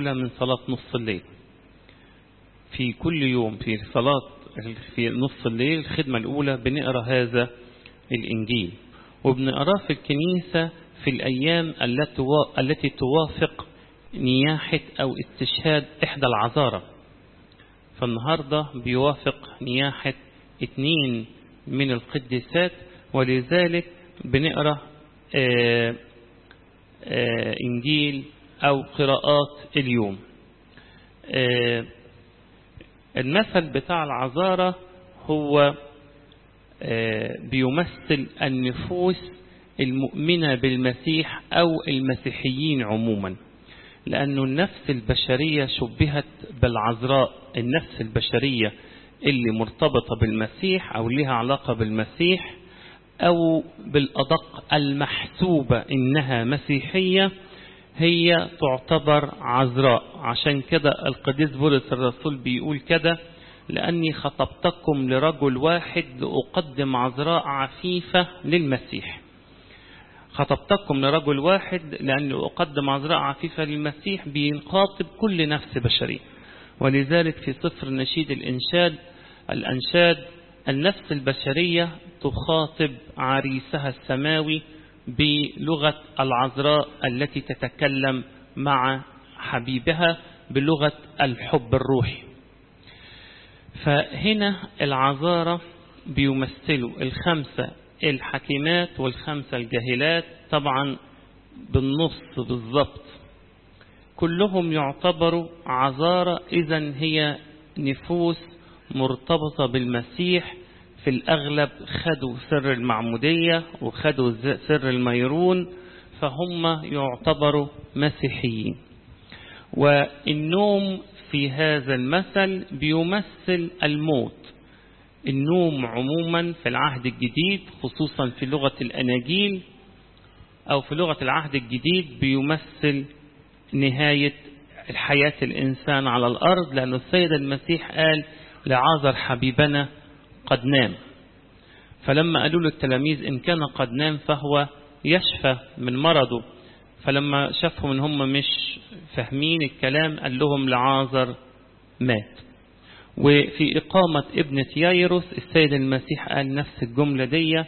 الأولى من صلاة نص الليل في كل يوم في صلاة في نص الليل الخدمة الأولى بنقرأ هذا الإنجيل وبنقراه في الكنيسة في الأيام التي توافق نياحة أو استشهاد إحدى العذارة فالنهاردة بيوافق نياحة اثنين من القديسات ولذلك بنقرأ آآ آآ إنجيل أو قراءات اليوم المثل بتاع العذارة هو بيمثل النفوس المؤمنة بالمسيح أو المسيحيين عموما لأنه النفس البشرية شبهت بالعذراء النفس البشرية اللي مرتبطة بالمسيح أو لها علاقة بالمسيح أو بالأدق المحسوبة إنها مسيحية هي تعتبر عذراء عشان كده القديس بولس الرسول بيقول كده لأني خطبتكم لرجل واحد لأقدم عذراء عفيفة للمسيح خطبتكم لرجل واحد لأني أقدم عذراء عفيفة للمسيح بينخاطب كل نفس بشرية ولذلك في سفر نشيد الإنشاد الأنشاد النفس البشرية تخاطب عريسها السماوي بلغة العذراء التي تتكلم مع حبيبها بلغة الحب الروحي فهنا العذارة بيمثلوا الخمسة الحكيمات والخمسة الجاهلات طبعا بالنص بالضبط كلهم يعتبروا عذارة إذا هي نفوس مرتبطة بالمسيح في الأغلب خدوا سر المعمودية وخدوا سر الميرون فهم يعتبروا مسيحيين والنوم في هذا المثل بيمثل الموت النوم عموما في العهد الجديد خصوصا في لغة الأناجيل أو في لغة العهد الجديد بيمثل نهاية الحياة الإنسان على الأرض لأن السيد المسيح قال لعازر حبيبنا قد نام فلما قالوا له التلاميذ إن كان قد نام فهو يشفى من مرضه فلما شافهم ان هم مش فاهمين الكلام قال لهم لعازر مات وفي إقامة ابنة يايروس السيد المسيح قال نفس الجملة دي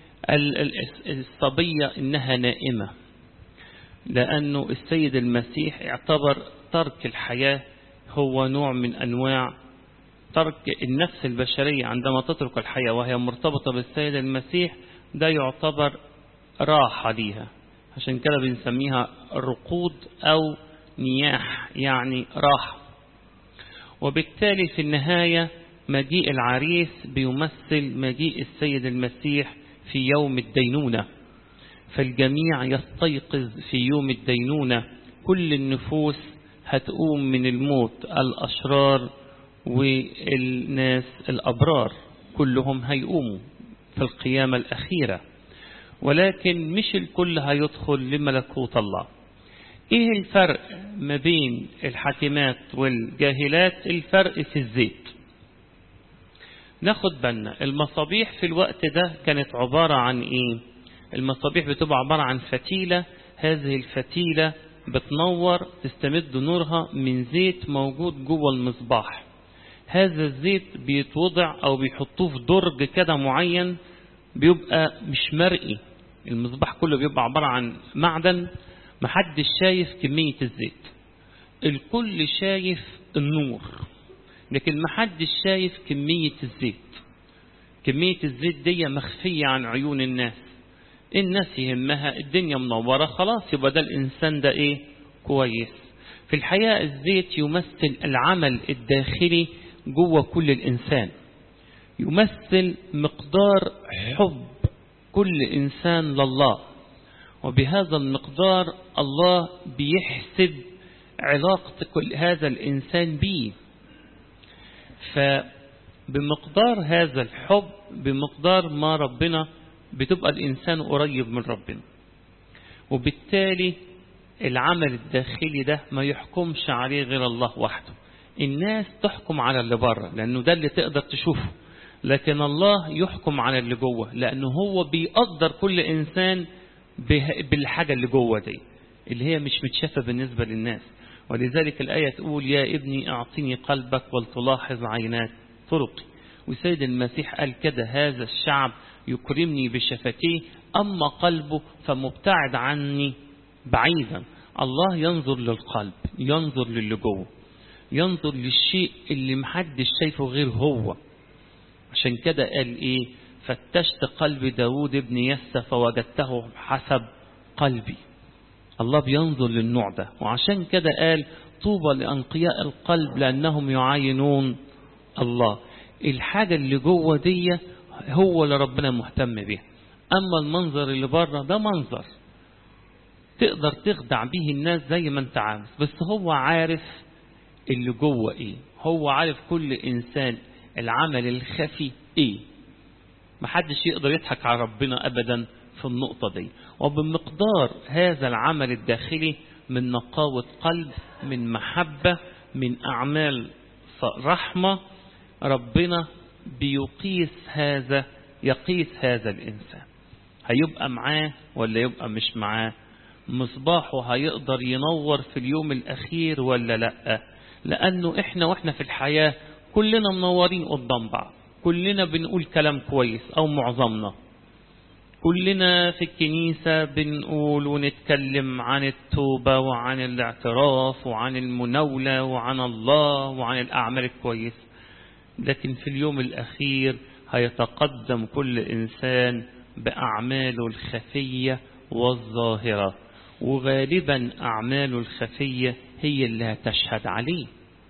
الصبية إنها نائمة لأنه السيد المسيح اعتبر ترك الحياة هو نوع من أنواع ترك النفس البشرية عندما تترك الحياة وهي مرتبطة بالسيد المسيح ده يعتبر راحة ليها عشان كده بنسميها رقود أو نياح يعني راحة وبالتالي في النهاية مجيء العريس بيمثل مجيء السيد المسيح في يوم الدينونة فالجميع يستيقظ في يوم الدينونة كل النفوس هتقوم من الموت الأشرار والناس الأبرار كلهم هيقوموا في القيامة الأخيرة ولكن مش الكل هيدخل لملكوت الله ايه الفرق ما بين الحاكمات والجاهلات الفرق في الزيت ناخد بالنا المصابيح في الوقت ده كانت عبارة عن ايه المصابيح بتبقى عبارة عن فتيلة هذه الفتيلة بتنور تستمد نورها من زيت موجود جوه المصباح هذا الزيت بيتوضع او بيحطوه في درج كده معين بيبقى مش مرئي المصباح كله بيبقى عبارة عن معدن محدش شايف كمية الزيت الكل شايف النور لكن محدش شايف كمية الزيت كمية الزيت دي مخفية عن عيون الناس الناس يهمها الدنيا منورة خلاص يبقى ده الإنسان ده إيه كويس في الحقيقة الزيت يمثل العمل الداخلي جوه كل الإنسان يمثل مقدار حب كل إنسان لله وبهذا المقدار الله بيحسب علاقة كل هذا الإنسان به فبمقدار هذا الحب بمقدار ما ربنا بتبقى الإنسان قريب من ربنا وبالتالي العمل الداخلي ده ما يحكمش عليه غير الله وحده الناس تحكم على اللي بره لأنه ده اللي تقدر تشوفه لكن الله يحكم على اللي جوه لأنه هو بيقدر كل إنسان بالحاجة اللي جوه دي اللي هي مش متشافة بالنسبة للناس ولذلك الآية تقول يا ابني أعطني قلبك ولتلاحظ عيناك طرقي وسيد المسيح قال كده هذا الشعب يكرمني بشفتيه أما قلبه فمبتعد عني بعيدا الله ينظر للقلب ينظر للي جوه ينظر للشيء اللي محدش شايفه غير هو عشان كده قال ايه فتشت قلب داود ابن يسى فوجدته حسب قلبي الله بينظر للنوع ده وعشان كده قال طوبى لأنقياء القلب لأنهم يعاينون الله الحاجة اللي جوه دي هو اللي ربنا مهتم بيها أما المنظر اللي بره ده منظر تقدر تخدع به الناس زي ما انت عاوز بس هو عارف اللي جوه ايه هو عارف كل انسان العمل الخفي ايه محدش يقدر يضحك على ربنا ابدا في النقطة دي وبمقدار هذا العمل الداخلي من نقاوة قلب من محبة من أعمال رحمة ربنا بيقيس هذا يقيس هذا الإنسان هيبقى معاه ولا يبقى مش معاه مصباحه هيقدر ينور في اليوم الأخير ولا لأ لأنه إحنا وإحنا في الحياة كلنا منورين قدام بعض كلنا بنقول كلام كويس أو معظمنا كلنا في الكنيسة بنقول ونتكلم عن التوبة وعن الاعتراف وعن المناولة وعن الله وعن الأعمال الكويسة لكن في اليوم الأخير هيتقدم كل إنسان بأعماله الخفية والظاهرة وغالبا أعماله الخفية هي اللي هتشهد عليه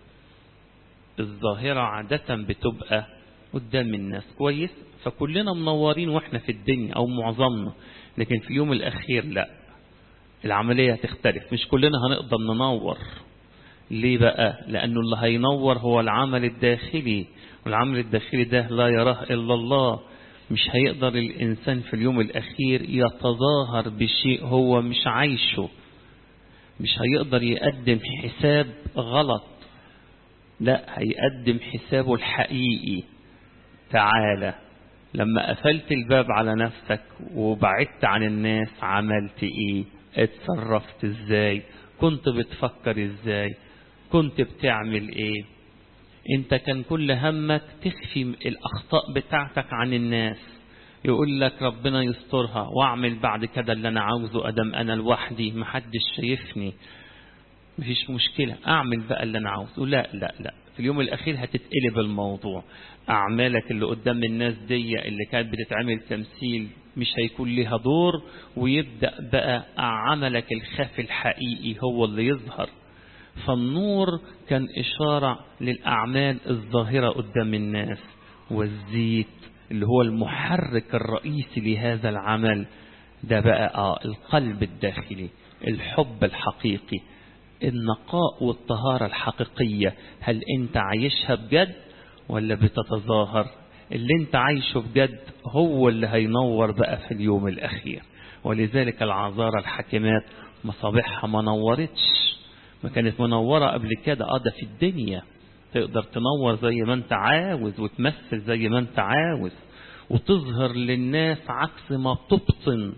الظاهرة عادة بتبقى قدام الناس كويس فكلنا منورين واحنا في الدنيا او معظمنا لكن في اليوم الاخير لا العملية هتختلف مش كلنا هنقدر ننور ليه بقى لانه اللي هينور هو العمل الداخلي والعمل الداخلي ده لا يراه الا الله مش هيقدر الانسان في اليوم الاخير يتظاهر بشيء هو مش عايشه مش هيقدر يقدم حساب غلط لا هيقدم حسابه الحقيقي تعالى لما قفلت الباب على نفسك وبعدت عن الناس عملت ايه اتصرفت ازاي كنت بتفكر ازاي كنت بتعمل ايه انت كان كل همك تخفي الاخطاء بتاعتك عن الناس يقول لك ربنا يسترها واعمل بعد كده اللي انا عاوزه ادم انا لوحدي محدش شايفني مفيش مشكلة اعمل بقى اللي انا عاوزه لا لا لا في اليوم الاخير هتتقلب الموضوع اعمالك اللي قدام الناس دي اللي كانت بتتعمل تمثيل مش هيكون ليها دور ويبدأ بقى عملك الخفي الحقيقي هو اللي يظهر فالنور كان إشارة للأعمال الظاهرة قدام الناس والزيت اللي هو المحرك الرئيسي لهذا العمل ده بقى آه القلب الداخلي الحب الحقيقي النقاء والطهارة الحقيقية هل انت عايشها بجد ولا بتتظاهر اللي انت عايشه بجد هو اللي هينور بقى في اليوم الأخير ولذلك العذارى الحاكمات مصابيحها ما نورتش ما كانت منورة قبل كده اه ده في الدنيا تقدر تنور زي ما انت عاوز وتمثل زي ما انت عاوز وتظهر للناس عكس ما بتبطن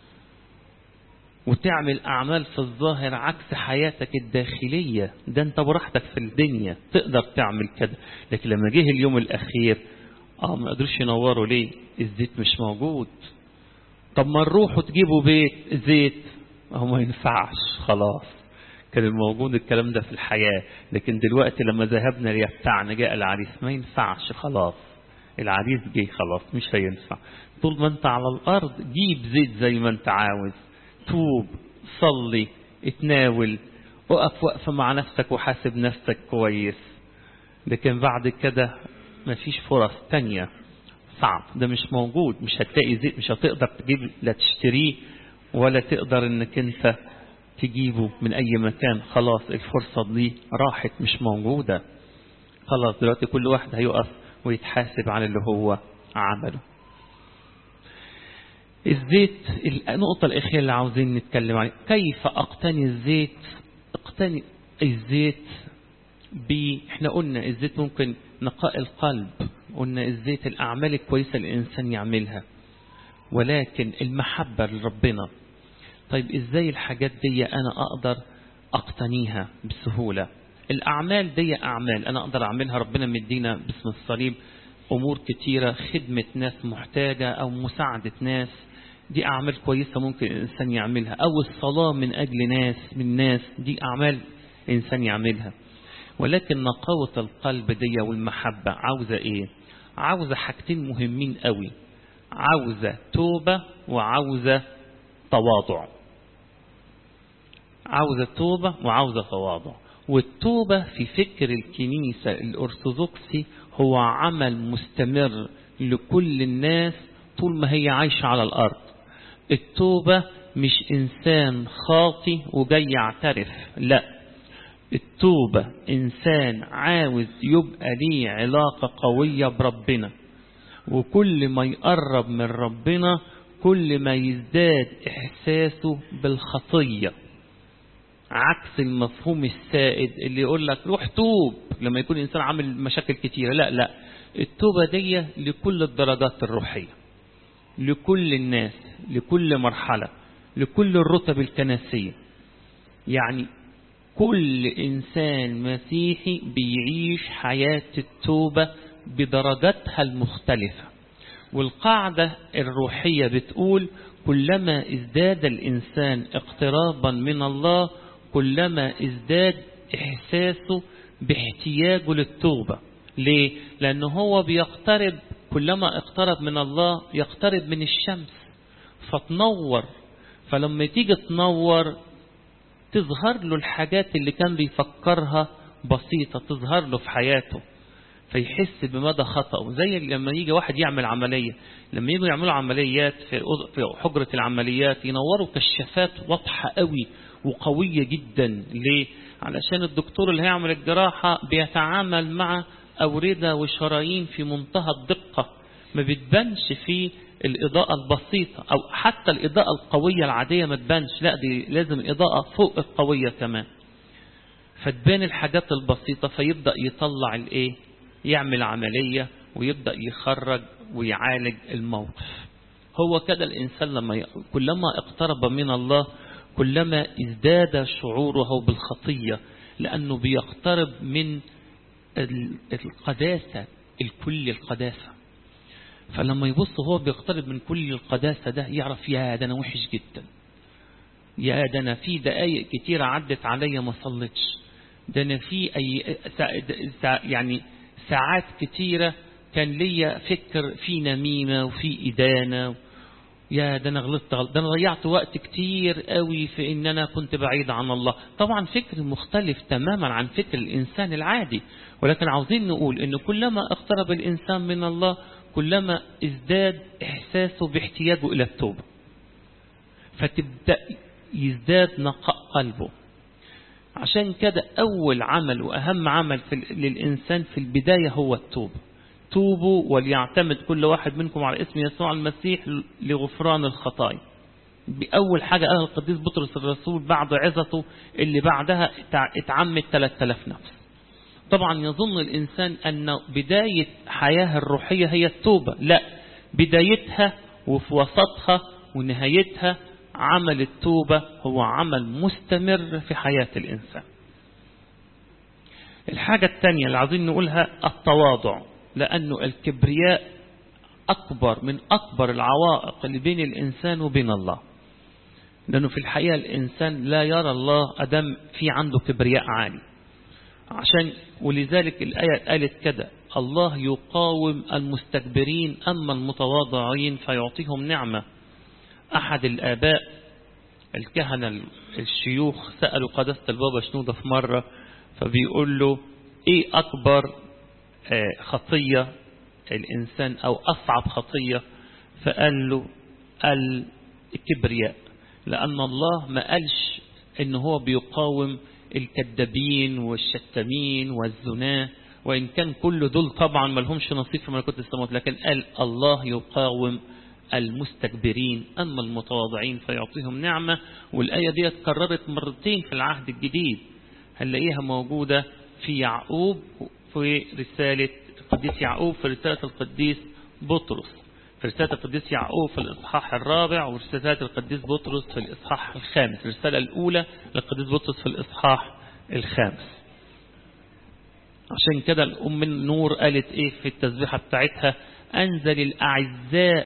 وتعمل أعمال في الظاهر عكس حياتك الداخلية ده انت براحتك في الدنيا تقدر تعمل كده لكن لما جه اليوم الأخير اه ما قدروش ينوروا ليه الزيت مش موجود طب ما نروح وتجيبوا بيت زيت هو ما ينفعش خلاص كان الموجود الكلام ده في الحياة لكن دلوقتي لما ذهبنا ليبتعنا جاء العريس ما ينفعش خلاص العريس جه خلاص مش هينفع طول ما انت على الأرض جيب زيت زي ما انت عاوز توب صلي اتناول وقف وقفة مع نفسك وحاسب نفسك كويس لكن بعد كده مفيش فرص تانية صعب ده مش موجود مش هتلاقي زيت مش هتقدر تجيب لا تشتريه ولا تقدر انك انت تجيبه من اي مكان خلاص الفرصة دي راحت مش موجودة خلاص دلوقتي كل واحد هيقف ويتحاسب على اللي هو عمله الزيت النقطة الأخيرة اللي عاوزين نتكلم عليها كيف أقتني الزيت اقتني الزيت ب احنا قلنا الزيت ممكن نقاء القلب قلنا الزيت الأعمال الكويسة الإنسان يعملها ولكن المحبة لربنا طيب ازاي الحاجات دي أنا أقدر أقتنيها بسهولة الأعمال دي أعمال أنا أقدر أعملها ربنا مدينا باسم الصليب أمور كتيرة خدمة ناس محتاجة أو مساعدة ناس دي أعمال كويسة ممكن الإنسان يعملها أو الصلاة من أجل ناس من ناس دي أعمال إنسان يعملها ولكن نقاوة القلب دي والمحبة عاوزة إيه عاوزة حاجتين مهمين قوي عاوزة توبة وعاوزة تواضع عاوزة توبة وعاوزة تواضع والتوبة في فكر الكنيسة الأرثوذكسي هو عمل مستمر لكل الناس طول ما هي عايشة على الأرض التوبة مش إنسان خاطي وجاي يعترف لا التوبة إنسان عاوز يبقى ليه علاقة قوية بربنا وكل ما يقرب من ربنا كل ما يزداد إحساسه بالخطية عكس المفهوم السائد اللي يقول لك روح توب لما يكون الإنسان عامل مشاكل كتيرة لا لا التوبة دي لكل الدرجات الروحية لكل الناس لكل مرحلة لكل الرتب الكنسية يعني كل إنسان مسيحي بيعيش حياة التوبة بدرجاتها المختلفة والقاعدة الروحية بتقول كلما ازداد الإنسان اقترابا من الله كلما ازداد إحساسه باحتياجه للتوبة ليه؟ لأنه هو بيقترب كلما اقترب من الله يقترب من الشمس فتنور فلما تيجي تنور تظهر له الحاجات اللي كان بيفكرها بسيطة تظهر له في حياته فيحس بمدى خطأه زي لما يجي واحد يعمل عملية لما يجوا يعملوا عمليات في حجرة العمليات ينوروا كشافات واضحة قوي وقوية جدا ليه؟ علشان الدكتور اللي هيعمل الجراحة بيتعامل مع أوردة وشرايين في منتهى الدقة ما بتبانش في الإضاءة البسيطة أو حتى الإضاءة القوية العادية ما تبانش لا دي لازم إضاءة فوق القوية كمان فتبان الحاجات البسيطة فيبدأ يطلع الإيه يعمل عملية ويبدأ يخرج ويعالج الموقف هو كده الإنسان لما كلما اقترب من الله كلما ازداد شعوره بالخطية لأنه بيقترب من القداسة الكل القداسة فلما يبص هو بيقترب من كل القداسة ده يعرف يا ده أنا وحش جدا يا ده أنا في دقايق كتيرة عدت عليا ما صليتش ده أنا في أي سا يعني ساعات كتيرة كان ليا فكر في نميمة وفي إدانة يا ده أنا غلطت غلط ده أنا ضيعت وقت كتير قوي في إن أنا كنت بعيد عن الله طبعا فكر مختلف تماما عن فكر الإنسان العادي ولكن عاوزين نقول إن كلما اقترب الإنسان من الله كلما ازداد إحساسه باحتياجه إلى التوبة فتبدأ يزداد نقاء قلبه عشان كده أول عمل وأهم عمل في للإنسان في البداية هو التوبة توبوا وليعتمد كل واحد منكم على اسم يسوع المسيح لغفران الخطايا بأول حاجة قالها القديس بطرس الرسول بعد عظته اللي بعدها اتعمت 3000 نفس طبعا يظن الإنسان أن بداية حياة الروحية هي التوبة لا بدايتها وفي وسطها ونهايتها عمل التوبة هو عمل مستمر في حياة الإنسان الحاجة الثانية اللي عايزين نقولها التواضع لأنه الكبرياء أكبر من أكبر العوائق اللي بين الإنسان وبين الله لأنه في الحقيقة الإنسان لا يرى الله أدم في عنده كبرياء عالي عشان ولذلك الآية قالت كده الله يقاوم المستكبرين أما المتواضعين فيعطيهم نعمة أحد الآباء الكهنة الشيوخ سألوا قداسة البابا شنودة في مرة فبيقول له إيه أكبر خطية الإنسان أو أصعب خطية فقال له الكبرياء لأن الله ما قالش إن هو بيقاوم الكذابين والشتامين والزناه وإن كان كل دول طبعا ما لهمش نصيب في ملكوت السماوات لكن قال الله يقاوم المستكبرين أما المتواضعين فيعطيهم نعمة والآية دي اتكررت مرتين في العهد الجديد هنلاقيها موجودة في يعقوب في رسالة القديس يعقوب في رسالة القديس بطرس رسالة القديس يعقوب في الإصحاح الرابع ورسالة القديس بطرس في الإصحاح الخامس الرسالة الأولى للقديس بطرس في الإصحاح الخامس عشان كده الأم النور قالت إيه في التسبيحة بتاعتها أنزل الأعزاء